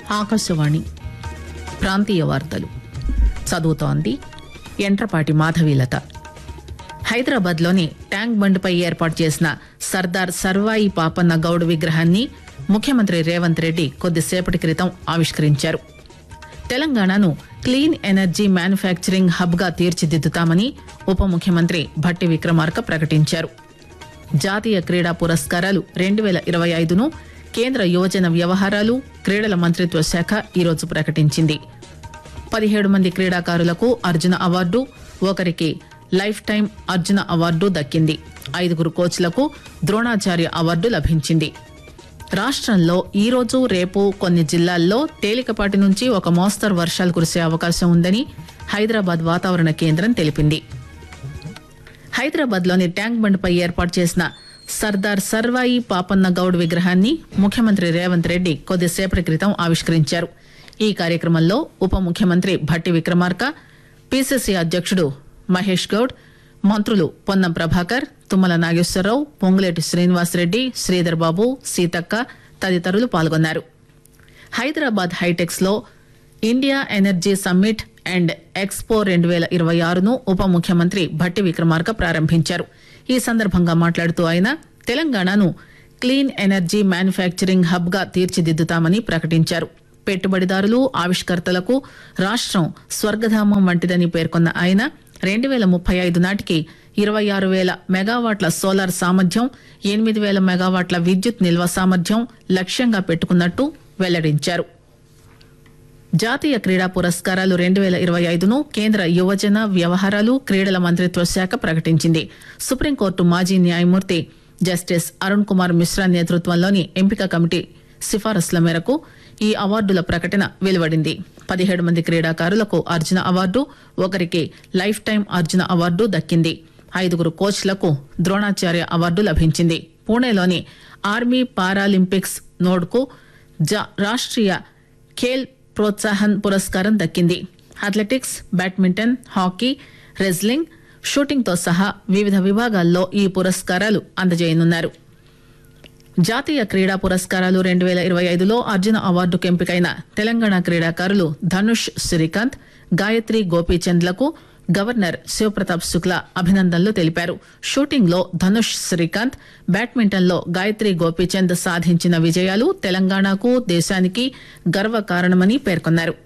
ఆకాశవాణి ప్రాంతీయ వార్తలు చదువుతోంది ఎంట్రపాటి మాధవీలత హైదరాబాద్లోని ట్యాంక్ బండ్పై ఏర్పాటు చేసిన సర్దార్ సర్వాయి పాపన్న గౌడ్ విగ్రహాన్ని ముఖ్యమంత్రి రేవంత్ రెడ్డి కొద్దిసేపటి క్రితం ఆవిష్కరించారు తెలంగాణను క్లీన్ ఎనర్జీ మ్యానుఫ్యాక్చరింగ్ హబ్ గా తీర్చిదిద్దుతామని ఉప ముఖ్యమంత్రి భట్టి విక్రమార్క ప్రకటించారు జాతీయ క్రీడా పురస్కారాలు రెండు వేల ఇరవై ఐదును కేంద్ర యువజన వ్యవహారాలు క్రీడల మంత్రిత్వ శాఖ ఈరోజు ప్రకటించింది పదిహేడు మంది క్రీడాకారులకు అర్జున అవార్డు ఒకరికి లైఫ్ టైం అర్జున అవార్డు దక్కింది ఐదుగురు కోచ్లకు ద్రోణాచార్య అవార్డు లభించింది రాష్ట్రంలో ఈ రోజు రేపు కొన్ని జిల్లాల్లో తేలికపాటి నుంచి ఒక మోస్తరు వర్షాలు కురిసే అవకాశం ఉందని హైదరాబాద్ వాతావరణ కేంద్రం తెలిపింది హైదరాబాద్ లోని ట్యాంక్ బండ్పై ఏర్పాటు చేసిన సర్దార్ సర్వాయి పాపన్న గౌడ్ విగ్రహాన్ని ముఖ్యమంత్రి రేవంత్ రెడ్డి కొద్దిసేపటి క్రితం ఆవిష్కరించారు ఈ కార్యక్రమంలో ఉప ముఖ్యమంత్రి భట్టి విక్రమార్క పిసిసి అధ్యక్షుడు మహేష్ గౌడ్ మంత్రులు పొన్నం ప్రభాకర్ తుమ్మల నాగేశ్వరరావు పొంగులేటి శ్రీనివాసరెడ్డి శ్రీధర్ బాబు సీతక్క తదితరులు పాల్గొన్నారు హైదరాబాద్ హైటెక్స్ లో India energy summit and expo రెండు వేల ఇరవై ఆరును ఉప ముఖ్యమంత్రి భట్టి విక్రమార్క ప్రారంభించారు ఈ సందర్భంగా మాట్లాడుతూ ఆయన తెలంగాణను క్లీన్ ఎనర్జీ మ్యానుఫ్యాక్చరింగ్ హబ్ గా తీర్చిదిద్దుతామని ప్రకటించారు పెట్టుబడిదారులు ఆవిష్కర్తలకు రాష్ట్రం స్వర్గధామం వంటిదని పేర్కొన్న ఆయన రెండు వేల ముప్పై ఐదు నాటికి ఇరవై ఆరు వేల మెగావాట్ల సోలార్ సామర్థ్యం ఎనిమిది వేల మెగావాట్ల విద్యుత్ నిల్వ సామర్థ్యం లక్ష్యంగా పెట్టుకున్నట్టు వెల్లడించారు జాతీయ క్రీడా పురస్కారాలు రెండు వేల ఇరవై ఐదును కేంద్ర యువజన వ్యవహారాలు క్రీడల మంత్రిత్వ శాఖ ప్రకటించింది సుప్రీంకోర్టు మాజీ న్యాయమూర్తి జస్టిస్ అరుణ్ కుమార్ మిశ్రా నేతృత్వంలోని ఎంపిక కమిటీ సిఫారసుల మేరకు ఈ అవార్డుల ప్రకటన వెలువడింది పదిహేడు మంది క్రీడాకారులకు అర్జున అవార్డు ఒకరికి లైఫ్ టైం అర్జున అవార్డు దక్కింది ఐదుగురు కోచ్లకు ద్రోణాచార్య అవార్డు లభించింది పూణేలోని ఆర్మీ పారాలింపిక్స్ నోడ్కు జా- రాష్ట్రీయ ఖేల్ ప్రోత్సాహన్ పురస్కారం దక్కింది అథ్లెటిక్స్ బ్యాడ్మింటన్ హాకీ రెజ్లింగ్ షూటింగ్తో సహా వివిధ విభాగాల్లో ఈ పురస్కారాలు అందజేయనున్నారు జాతీయ క్రీడా పురస్కారాలు రెండు వేల ఇరవై ఐదులో అర్జున అవార్డుకు ఎంపికైన తెలంగాణ క్రీడాకారులు ధనుష్ శ్రీకాంత్ గాయత్రి గోపీచంద్లకు గవర్నర్ శివప్రతాప్ శుక్లా అభినందనలు తెలిపారు షూటింగ్ లో ధనుష్ శ్రీకాంత్ బ్యాడ్మింటన్ లో గాయత్రి గోపీచంద్ సాధించిన విజయాలు తెలంగాణకు దేశానికి గర్వకారణమని పేర్కొన్నారు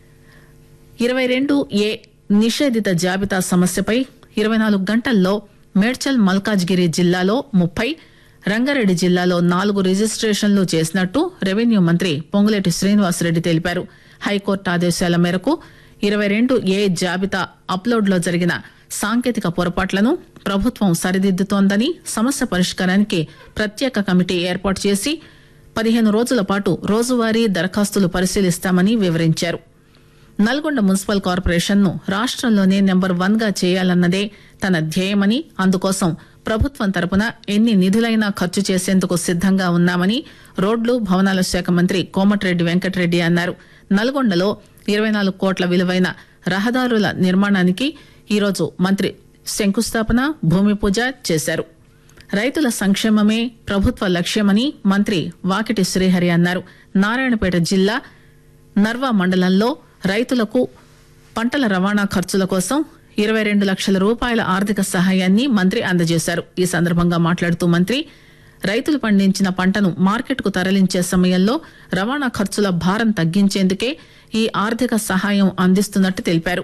ఇరవై రెండు ఏ నిషేధిత జాబితా సమస్యపై ఇరవై నాలుగు గంటల్లో మేడ్చల్ మల్కాజ్గిరి జిల్లాలో ముప్పై రంగారెడ్డి జిల్లాలో నాలుగు రిజిస్ట్రేషన్లు చేసినట్టు రెవెన్యూ మంత్రి పొంగులేటి శ్రీనివాసరెడ్డి తెలిపారు హైకోర్టు ఆదేశాల మేరకు ఇరవై రెండు ఏ జాబితా అప్లోడ్లో జరిగిన సాంకేతిక పొరపాట్లను ప్రభుత్వం సరిదిద్దుతోందని సమస్య పరిష్కారానికి ప్రత్యేక కమిటీ ఏర్పాటు చేసి పదిహేను రోజుల పాటు రోజువారీ దరఖాస్తులు పరిశీలిస్తామని వివరించారు నల్గొండ మున్సిపల్ కార్పొరేషన్ ను రాష్ట్రంలోనే నెంబర్ వన్ గా చేయాలన్నదే తన ధ్యేయమని అందుకోసం ప్రభుత్వం తరపున ఎన్ని నిధులైనా ఖర్చు చేసేందుకు సిద్దంగా ఉన్నామని రోడ్లు భవనాల శాఖ మంత్రి కోమటిరెడ్డి వెంకటరెడ్డి అన్నారు నల్గొండలో ఇరవై నాలుగు కోట్ల విలువైన రహదారుల నిర్మాణానికి ఈరోజు మంత్రి శంకుస్థాపన భూమి పూజ చేశారు రైతుల సంక్షేమమే ప్రభుత్వ లక్ష్యమని మంత్రి వాకిటి శ్రీహరి అన్నారు నారాయణపేట జిల్లా నర్వా మండలంలో రైతులకు పంటల రవాణా ఖర్చుల కోసం ఇరవై రెండు లక్షల రూపాయల ఆర్థిక సహాయాన్ని మంత్రి అందజేశారు ఈ సందర్భంగా మాట్లాడుతూ మంత్రి రైతులు పండించిన పంటను మార్కెట్కు తరలించే సమయంలో రవాణా ఖర్చుల భారం తగ్గించేందుకే ఈ ఆర్థిక సహాయం అందిస్తున్నట్టు తెలిపారు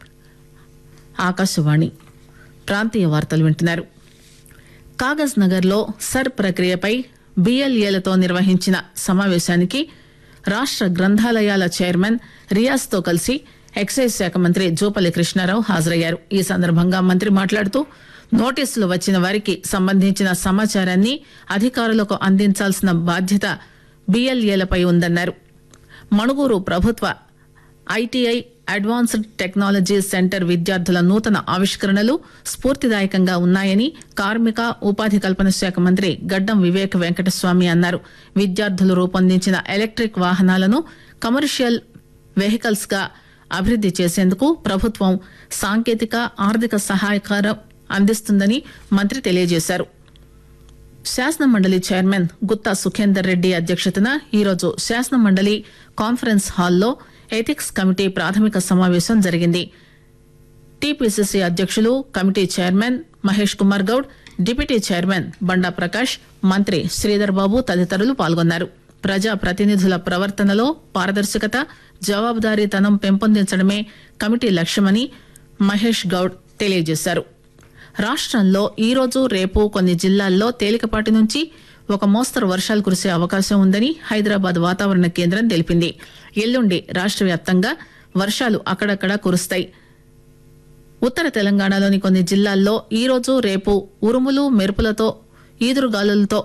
ఆకాశవాణి ప్రాంతీయ వార్తలు వింటున్నారు కాగజ్ నగర్ లో సర్ ప్రక్రియపై బిఎల్ఏలతో నిర్వహించిన సమావేశానికి రాష్ట్ర గ్రంథాలయాల చైర్మన్ రియాజ్ తో కలిసి ఎక్సైజ్ శాఖ మంత్రి జూపల్లి కృష్ణారావు హాజరయ్యారు ఈ సందర్భంగా మంత్రి మాట్లాడుతూ నోటీసులు వచ్చిన వారికి సంబంధించిన సమాచారాన్ని అధికారులకు అందించాల్సిన బాధ్యత బిఎల్ఏలపై ఉందన్నారు మణుగూరు ప్రభుత్వ ఐటీఐ అడ్వాన్స్డ్ టెక్నాలజీ సెంటర్ విద్యార్థుల నూతన ఆవిష్కరణలు స్ఫూర్తిదాయకంగా ఉన్నాయని కార్మిక ఉపాధి కల్పన శాఖ మంత్రి గడ్డం వివేక్ వెంకటస్వామి అన్నారు విద్యార్థులు రూపొందించిన ఎలక్ట్రిక్ వాహనాలను కమర్షియల్ వెహికల్స్ గా అభివృద్ది చేసేందుకు ప్రభుత్వం సాంకేతిక ఆర్థిక సహాయకారం అందిస్తుందని మంత్రి తెలియజేశారు శాసన మండలి చైర్మన్ గుత్తా సుఖేందర్ రెడ్డి అధ్యక్షతన ఈరోజు శాసన మండలి కాన్ఫరెన్స్ హాల్లో ఎథిక్స్ కమిటీ ప్రాథమిక సమావేశం జరిగింది టీపీసీసీ అధ్యక్షులు committee chairman Mahesh Kumar Goud deputy chairman Banda Prakash మంత్రి శ్రీధర్ బాబు తదితరులు పాల్గొన్నారు ప్రజా ప్రతినిధుల ప్రవర్తనలో పారదర్శకత జవాబుదారీతనం పెంపొందించడమే కమిటీ లక్ష్యమని మహేష్ గౌడ్ తెలియజేశారు రాష్టంలో ఈరోజు రేపు కొన్ని జిల్లాల్లో తేలికపాటి నుంచి ఒక మోస్తరు వర్షాలు కురిసే అవకాశం ఉందని హైదరాబాద్ వాతావరణ కేంద్రం తెలిపింది ఎల్లుండి రాష్ట్ర వ్యాప్తంగా వర్షాలు అక్కడక్కడా కురుస్తాయి ఉత్తర తెలంగాణలోని కొన్ని జిల్లాల్లో ఈరోజు రేపు ఉరుములు మెరుపులతో ఈదురుగాలులతో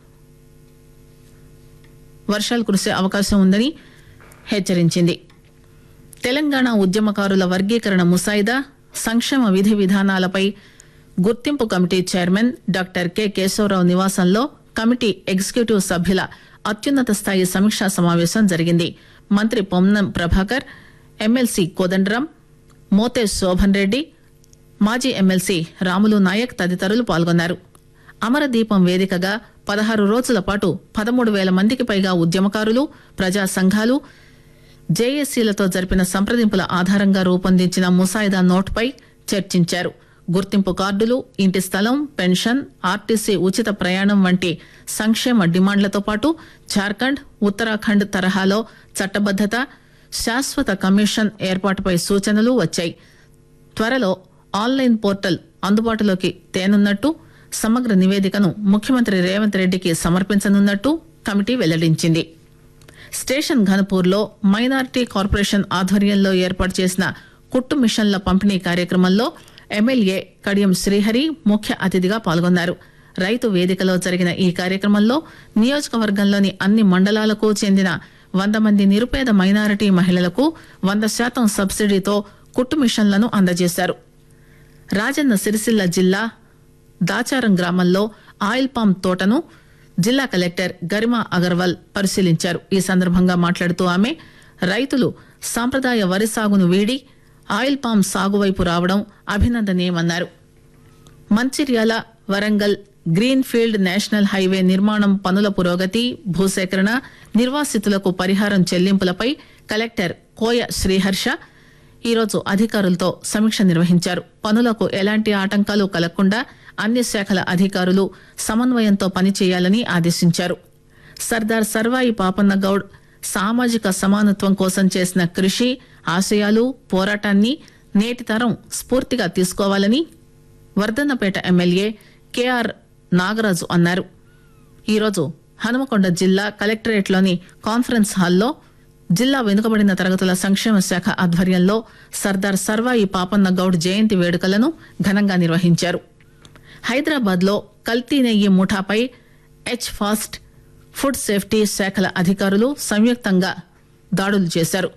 వర్షాలు కురిసే అవకాశం ఉందని హెచ్చరించింది తెలంగాణ ఉద్యమకారుల వర్గీకరణ ముసాయిదా సంక్షేమ విధి విధానాలపై గుర్తింపు committee chairman doctor K Keshavarao నివాసంలో కమిటీ ఎగ్జిక్యూటివ్ సభ్యుల అత్యున్నత స్థాయి సమీక్షా సమావేశం జరిగింది మంత్రి పొన్నం ప్రభాకర్ ఎమ్మెల్సీ కోదండరాం మోతే శోభన్ రెడ్డి మాజీ ఎమ్మెల్సీ రాములు నాయక్ తదితరులు పాల్గొన్నారు అమరదీపం వేదికగా పదహారు రోజుల పాటు పదమూడు వేల మందికి పైగా ఉద్యమకారులు ప్రజా సంఘాలు జేఏసీలతో జరిపిన సంప్రదింపుల ఆధారంగా రూపొందించిన ముసాయిదా నోట్పై చర్చించారు గుర్తింపు కార్డులు ఇంటి స్థలం పెన్షన్ ఆర్టీసీ ఉచిత ప్రయాణం వంటి సంక్షేమ డిమాండ్లతో పాటు జార్ఖండ్ ఉత్తరాఖండ్ తరహాలో చట్టబద్దత శాశ్వత కమిషన్ ఏర్పాటుపై సూచనలు వచ్చాయి త్వరలో ఆన్లైన్ పోర్టల్ అందుబాటులోకి తేనున్నట్టు సమగ్ర నివేదికను ముఖ్యమంత్రి రేవంత్ రెడ్డికి సమర్పించనున్నట్టు కమిటీ వెల్లడించింది స్టేషన్ ఘనపూర్లో మైనారిటీ కార్పొరేషన్ ఆధ్వర్యంలో ఏర్పాటు చేసిన కుట్టు మిషన్ల పంపిణీ కార్యక్రమంలో ఎమ్మెల్యే కడియం శ్రీహరి ముఖ్య అతిథిగా పాల్గొన్నారు రైతు వేదికలో జరిగిన ఈ కార్యక్రమంలో నియోజకవర్గంలోని అన్ని మండలాలకు చెందిన వంద మంది నిరుపేద మైనారిటీ మహిళలకు వంద శాతం సబ్సిడీతో కుట్టు మిషన్లను అందజేశారు రాజన్న సిరిసిల్ల జిల్లా దాచారం గ్రామంలో ఆయిల్ పామ్ తోటను జిల్లా కలెక్టర్ గరిమా అగర్వాల్ పరిశీలించారు ఈ సందర్భంగా మాట్లాడుతూ ఆమె రైతులు సాంప్రదాయ వరి సాగును వీడి ఆయిల్ పామ్ సాగు వైపు రావడం అభినందనీయమన్నారు Mancherial Warangal green field national highway నిర్మాణం పనుల పురోగతి భూసేకరణ నిర్వాసితులకు పరిహారం చెల్లింపులపై కలెక్టర్ కోయ శ్రీహర్ష ఈరోజు అధికారులతో సమీక్ష నిర్వహించారు పనులకు ఎలాంటి ఆటంకాలు కలగకుండా అన్ని శాఖల అధికారులు సమన్వయంతో పనిచేయాలని ఆదేశించారు సర్దార్ సర్వాయి పాపన్న గౌడ్ సామాజిక సమానత్వం కోసం చేసిన కృషి ఆశయాలు పోరాటాన్ని నేటి తరం స్ఫూర్తిగా తీసుకోవాలని వర్ధన్నపేట ఎమ్మెల్యే కెఆర్ నాగరాజు అన్నారు ఈరోజు హనుమకొండ జిల్లా కలెక్టరేట్లోని కాన్ఫరెన్స్ హాల్లో జిల్లా వెనుకబడిన తరగతుల సంక్షేమ శాఖ ఆధ్వర్యంలో సర్దార్ సర్వాయి పాపన్న గౌడ్ జయంతి వేడుకలను ఘనంగా నిర్వహించారు హైదరాబాద్ లో కల్తీ నెయ్యి ముఠాపై హెచ్ ఫాస్ట్ ఫుడ్ సేఫ్టీ శాఖల అధికారులు సంయుక్తంగా దాడులు చేశారు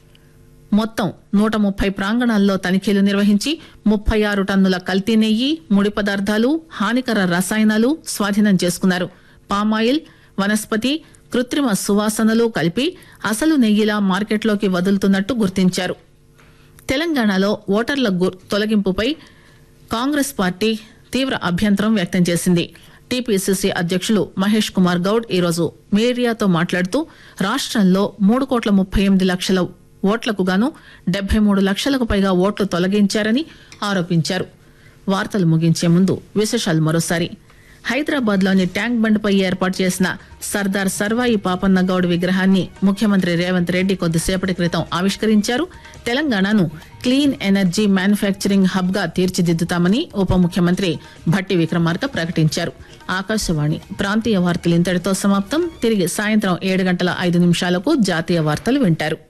మొత్తం నూట ముప్పై ప్రాంగణాల్లో తనిఖీలు నిర్వహించి ముప్పై ఆరు టన్నుల కల్తీ నెయ్యి ముడి పదార్థాలు హానికర రసాయనాలు స్వాధీనం చేసుకున్నారు పామాయిల్ వనస్పతి కృత్రిమ సువాసనలు కలిపి అసలు నెయ్యిలా మార్కెట్లోకి వదులుతున్నట్టు గుర్తించారు తెలంగాణలో ఓటర్ల గు- తొలగింపుపై కాంగ్రెస్ పార్టీ తీవ్ర అభ్యంతరం వ్యక్తం చేసింది టీపీసీసీ అధ్యక్షులు మహేష్ కుమార్ గౌడ్ ఈరోజు మీడియాతో మాట్లాడుతూ రాష్ట్రంలో మూడు కోట్ల ముప్పై ఎనిమిది లక్షల ఓట్లకు గాను డెబ్బై మూడు లక్షలకు పైగా ఓట్లు తొలగించారని ఆరోపించారు వార్తలు ముగించే ముందు విశేషాలు మరోసారి హైదరాబాద్ లోని ట్యాంక్ బండ్పై ఏర్పాటు చేసిన సర్దార్ సర్వాయి పాపన్న గౌడ్ విగ్రహాన్ని ముఖ్యమంత్రి రేవంత్ రెడ్డి కొద్దిసేపటి క్రితం ఆవిష్కరించారు తెలంగాణను క్లీన్ ఎనర్జీ మ్యానుఫ్యాక్చరింగ్ హబ్ గా తీర్చిదిద్దుతామని ఉప ముఖ్యమంత్రి భట్టి విక్రమార్క ప్రకటించారు ఆకాశవాణి ప్రాంతీయ వార్తలు ఇంతటితో సమాప్తం తిరిగి సాయంత్రం ఏడు గంటల ఐదు నిమిషాలకు జాతీయ వార్తలు వింటారు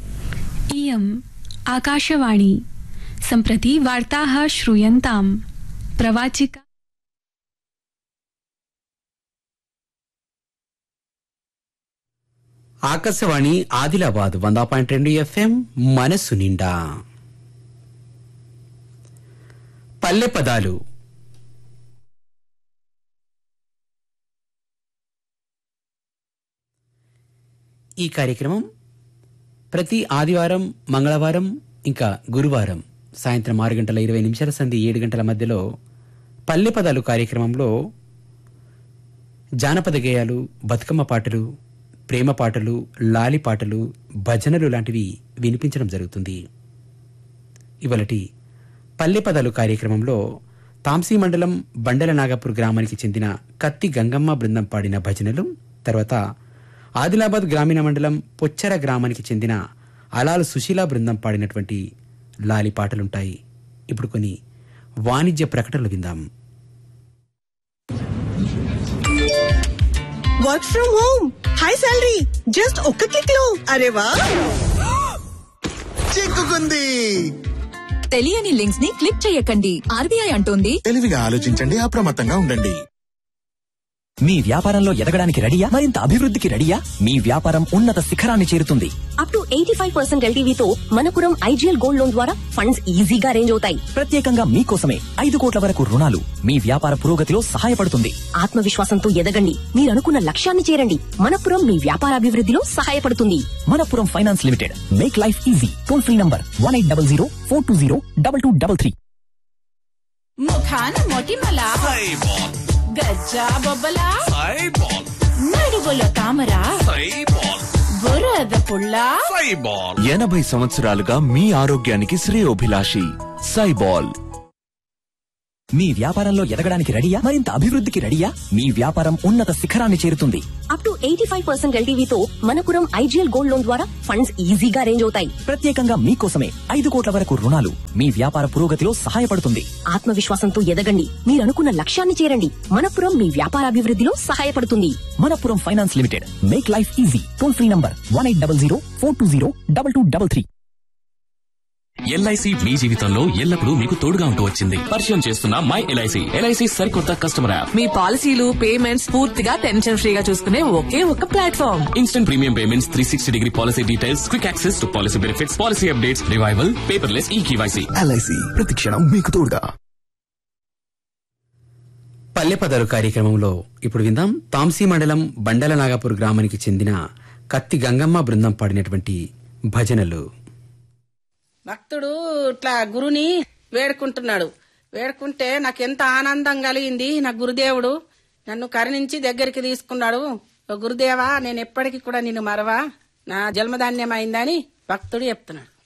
इयम् आकाशवाणी सम्प्रति वार्ताः श्रूयन्ताम् प्रवाचिका ఆకాశవాణి ఆదిలాబాద్ వంద పాయింట్ రెండు ఎఫ్ఎం మనసు నిండా పల్లె పదాలు ఈ కార్యక్రమం ప్రతి ఆదివారం మంగళవారం ఇంకా గురువారం సాయంత్రం ఆరు గంటల ఇరవై నిమిషాల సంధి ఏడు గంటల మధ్యలో పల్లె పదాలు కార్యక్రమంలో జానపద గేయాలు బతుకమ్మ పాటలు ప్రేమ పాటలు లాలి పాటలు భజనలు లాంటివి వినిపించడం జరుగుతుంది ఇవలటి పల్లె పదాలు కార్యక్రమంలో తాంసీ మండలం బండల నాగపూర్ గ్రామానికి చెందిన కత్తి గంగమ్మ బృందం పాడిన భజనలు తర్వాత ఆదిలాబాద్ గ్రామీణ మండలం పొచ్చర గ్రామానికి చెందిన అలాల్ సుశీల బృందం పాడినటువంటి లాలి పాటలుంటాయి ఇప్పుడు కొన్ని వాణిజ్య ప్రకటనలు విందాం work from home high salary just ఒక్క క్లిక్ లో అరే వా చిక్కుకుంది తెలియని లింక్స్ ని క్లిక్ చేయకండి ఆర్బీఐ అంటోంది తెలివిగా ఆలోచించండి అప్రమత్తంగా ఉండండి మీ వ్యాపారంలో ఎదగడానికి రెడీయా మరింత అభివృద్ధికి రెడీయా మీ వ్యాపారం ఉన్నత శిఖరాన్ని చేరుతుంది up to eighty five percent ఎల్టీవీతో మనపురం ఐజీఎల్ గోల్డ్ లోన్ ద్వారా ఫండ్స్ ఈజీగా అరేంజ్ అవుతాయి ప్రత్యేకంగా మీకోసమే ఐదు కోట్ల వరకు రుణాలు మీ వ్యాపార పురోగతిలో సహాయపడుతుంది ఆత్మవిశ్వాసంతో ఎదగండి మీరు అనుకున్న లక్ష్యాన్ని చేరండి మనపురం మీ వ్యాపార అభివృద్ధిలో సహాయపడుతుంది Manappuram finance limited make life easy toll free number one eight double zero four two zero double two double three ముఖాన మొటిమల గజ్జా బొబ్బల నడువులో తామర బురద పుల్ల ఎనభై సంవత్సరాలుగా మీ ఆరోగ్యానికి శ్రేయోభిలాషి సైబాల్ మీ వ్యాపారంలో ఎదగడానికి రెడీయా మరింత అభివృద్ధికి రెడీయా మీ వ్యాపారం ఉన్నత శిఖరాన్ని చేరుతుంది up to eighty five percent ఎల్టీవీతో మనపురం ఐజీఎల్ గోల్డ్ లోన్ ద్వారా ఫండ్స్ ఈజీగా అరేంజ్ అవుతాయి ప్రత్యేకంగా మీకోసమే ఐదు కోట్ల వరకు రుణాలు మీ వ్యాపార పురోగతిలో సహాయపడుతుంది ఆత్మవిశ్వాసంతో ఎదగండి మీరు అనుకున్న లక్ష్యాన్ని చేరండి మనపురం మీ వ్యాపార అభివృద్ధిలో సహాయపడుతుంది Manappuram finance limited make life easy toll free number one eight double zero four two zero double two double three LIC మీ జీవితంలో ఎల్లప్పుడూ మీకు తోడుగా ఉంటూ వచ్చింది పరిచయం చేస్తున్న మై ఎల్ఐసి ఎల్ఐసి సరికొత్త కస్టమర్ యాప్ మీ పాలసీలు పేమెంట్స్ పూర్తిగా టెన్షన్ ఫ్రీగా చూసుకునే ఒకే ఒక platform instant premium payments three sixty degree policy details quick access to policy benefits policy updates revival paperless e KYC LIC ప్రతిక్షణం మీకు తోడుగా పల్లె పదాలు కార్యక్రమంలో ఇప్పుడు విందాం తాంసీ మండలం బండల నాగపూర్ గ్రామానికి చెందిన కత్తి గంగమ్మ బృందం పాడినటువంటి భజనలు భక్తుడు ఇట్లా గురుని వేడుకుంటున్నాడు వేడుకుంటే నాకు ఎంత ఆనందం కలిగింది నా గురుదేవుడు నన్ను కరుణించి దగ్గరికి తీసుకున్నాడు ఓ గురుదేవా నేను ఎప్పటికీ కూడా నిన్ను మరవా నా జన్మధాన్యం అయిందని భక్తుడు చెప్తున్నాడు